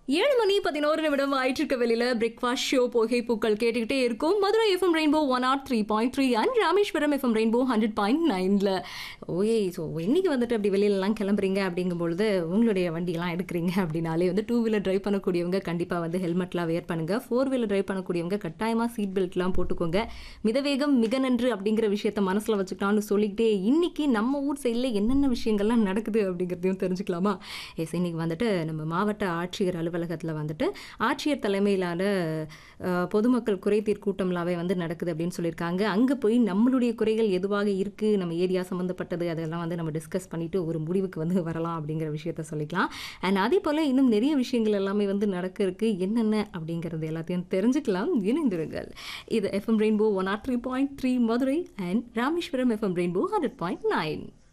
ஏழு மணி பதினோரு நிமிடம் ஆயிட்டு இருக்க வெளியில பிரேக்ஃபாஸ்ட் ஷோ புகை பூக்கள் கேட்டுக்கிட்டே இருக்கும் Madurai FM rainbow one naught three point three and Rameswaram FM rainbow hundred point நைனில் ஓயே ஸோ இன்னைக்கு வந்துட்டு அப்படி வெளியிலலாம் கிளம்புறீங்க அப்படிங்கும்பொழுது உங்களுடைய வண்டியெல்லாம் எடுக்கிறீங்க அப்படின்னாலே வந்து டூ வீலர் டிரைவ் பண்ணக்கூடியவங்க கண்டிப்பாக வந்து ஹெல்மெட்லாம் வேர் பண்ணுங்க ஃபோர் வீலர் டிரைவ் பண்ணக்கூடியவங்க கட்டாயமாக சீட் பெல்ட்லாம் போட்டுக்கோங்க மிதவேகம் மிக நன்று அப்படிங்கிற விஷயத்த மனசில் வச்சுக்கலாம்னு சொல்லிக்கிட்டே இன்னைக்கு நம்ம ஊர் சைடில் என்னென்ன விஷயங்கள்லாம் நடக்குது அப்படிங்கிறதையும் தெரிஞ்சுக்கலாமா எஸ் இன்னைக்கு வந்துட்டு நம்ம மாவட்ட ஆட்சியர் அலுவலகத்தில் வந்துட்டு ஆட்சியர் தலைமையிலான அஹ், பொதுமக்கள் குறைதீர் கூட்டம்லாவே வந்து நடக்குது அப்படின்னு சொல்லியிருக்காங்க அங்கே போய் நம்மளுடைய குறைகள் எதுவாக இருக்குது நம்ம ஏரியா சம்மந்தப்பட்டது அதெல்லாம் வந்து நம்ம டிஸ்கஸ் பண்ணிட்டு ஒரு முடிவுக்கு வந்து வரலாம் அப்படிங்கிற விஷயத்த சொல்லிக்கலாம் அண்ட் அதே போல் இன்னும் நிறைய விஷயங்கள் எல்லாமே வந்து நடக்க இருக்கு என்னென்ன அப்படிங்கிறது எல்லாத்தையும் தெரிஞ்சுக்கலாம் இணைந்திருங்கள் இது FM rainbow one oh three point three Madurai and Rameswaram FM rainbow hundred point nine